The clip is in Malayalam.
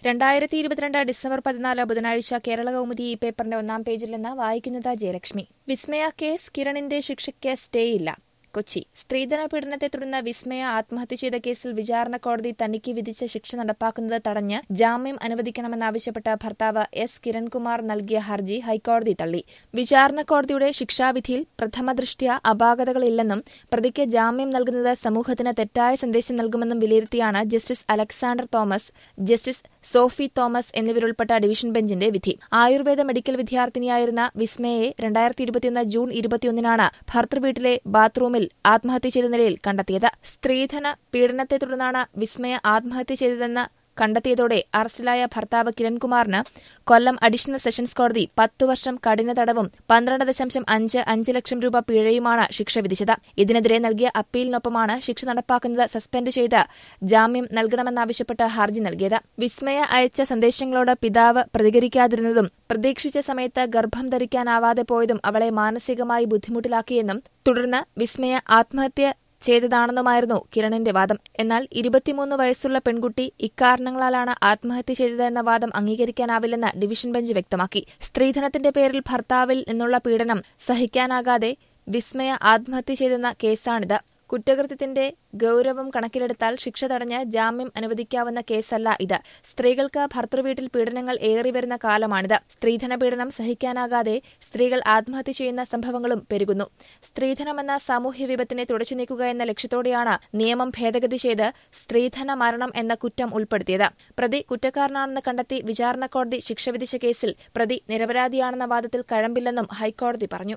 രണ്ടായിരത്തി ഇരുപത്തിരണ്ട് ഡിസംബർ പതിനാല് ബുധനാഴ്ച കേരള കൗമുദി ഈ പേപ്പറിന്റെ ഒന്നാം പേജിൽ നിന്ന് വായിക്കുന്നത് ജയലക്ഷ്മി വിസ്മയ കേസ് കിരണിന്റെ ശിക്ഷയ്ക്ക് സ്റ്റേയില്ല കൊച്ചി സ്ത്രീധന പീഡനത്തെ തുടർന്ന് വിസ്മയ ആത്മഹത്യ ചെയ്ത കേസിൽ വിചാരണ കോടതി തനിക്ക് വിധിച്ച ശിക്ഷ നടപ്പാക്കുന്നത് തടഞ്ഞ് ജാമ്യം അനുവദിക്കണമെന്നാവശ്യപ്പെട്ട ഭർത്താവ് എസ് കിരൺകുമാർ നൽകിയ ഹർജി ഹൈക്കോടതി തള്ളി വിചാരണ കോടതിയുടെ ശിക്ഷാവിധിയിൽ പ്രഥമദൃഷ്ട്യ അപാകതകളില്ലെന്നും പ്രതിക്ക് ജാമ്യം നൽകുന്നത് സമൂഹത്തിന് തെറ്റായ സന്ദേശം നൽകുമെന്നും വിലയിരുത്തിയാണ് justice Alexander Thomas justice Sophy Thomas എന്നിവരുൾപ്പെട്ട ഡിവിഷൻ ബെഞ്ചിന്റെ വിധി ആയുർവേദ മെഡിക്കൽ വിദ്യാർത്ഥിനിയായിരുന്ന വിസ്മയെ രണ്ടായിരത്തി ഇരുപത്തിയൊന്ന് ജൂൺ ഇരുപത്തിയൊന്നിനാണ് ഭർത്തൃവീട്ടിലെ ബാത്റൂമിൽ ആത്മഹത്യ ചെയ്ത നിലയിൽ കണ്ടെത്തിയത് സ്ത്രീധന പീഡനത്തെ തുടർന്നാണ് വിസ്മയ ആത്മഹത്യ ചെയ്തതെന്ന് കണ്ടെത്തിയതോടെ അറസ്റ്റിലായ ഭർത്താവ് കിരൺകുമാറിന് കൊല്ലം അഡീഷണൽ സെഷൻസ് കോടതി പത്തു വർഷം കഠിന തടവും പന്ത്രണ്ട് ദശാംശം അഞ്ച് അഞ്ച് ലക്ഷം രൂപ പിഴയുമാണ് ശിക്ഷ വിധിച്ചത് ഇതിനെതിരെ നൽകിയ അപ്പീലിനൊപ്പമാണ് ശിക്ഷ നടപ്പാക്കുന്നത് സസ്പെൻഡ് ചെയ്ത് ജാമ്യം നൽകണമെന്നാവശ്യപ്പെട്ട് ഹർജി നൽകിയത് വിസ്മയ അയച്ച സന്ദേശങ്ങളോട് പിതാവ് പ്രതികരിക്കാതിരുന്നതും പ്രതീക്ഷിച്ച സമയത്ത് ഗർഭം ധരിക്കാനാവാതെ പോയതും അവളെ മാനസികമായി ബുദ്ധിമുട്ടിലാക്കിയെന്നും തുടർന്ന് വിസ്മയ ആത്മഹത്യ ചെയ്തതാണെന്നുമായിരുന്നു കിരണിന്റെ വാദം എന്നാൽ ഇരുപത്തിമൂന്ന് വയസ്സുള്ള പെൺകുട്ടി ഇക്കാരണങ്ങളാലാണ് ആത്മഹത്യ ചെയ്തതെന്ന വാദം അംഗീകരിക്കാനാവില്ലെന്ന് ഡിവിഷൻ ബെഞ്ച് വ്യക്തമാക്കി സ്ത്രീധനത്തിന്റെ പേരിൽ ഭർത്താവിൽ നിന്നുള്ള പീഡനം സഹിക്കാനാകാതെ വിസ്മയ ആത്മഹത്യ ചെയ്തെന്ന കേസാണിത് കുറ്റകൃത്യത്തിന്റെ ഗൌരവം കണക്കിലെടുത്താൽ ശിക്ഷ തടഞ്ഞ് ജാമ്യം അനുവദിക്കാവുന്ന കേസല്ല ഇത് സ്ത്രീകൾക്ക് ഭർത്തൃവീട്ടിൽ പീഡനങ്ങൾ ഏറിവരുന്ന കാലമാണിത് സ്ത്രീധന പീഡനം സഹിക്കാനാകാതെ സ്ത്രീകൾ ആത്മഹത്യ ചെയ്യുന്ന സംഭവങ്ങളും പെരുകുന്നു സ്ത്രീധനമെന്ന സാമൂഹ്യ വിപത്തിനെ തുടച്ചു നീക്കുക എന്ന ലക്ഷ്യത്തോടെയാണ് നിയമം ഭേദഗതി ചെയ്ത് സ്ത്രീധന മരണം എന്ന കുറ്റം ഉൾപ്പെടുത്തിയത് പ്രതി കുറ്റക്കാരനാണെന്ന് കണ്ടെത്തി വിചാരണ കോടതി ശിക്ഷ വിധിച്ച കേസിൽ പ്രതി നിരപരാധിയാണെന്ന വാദത്തിൽ കഴമ്പില്ലെന്നും ഹൈക്കോടതി പറഞ്ഞു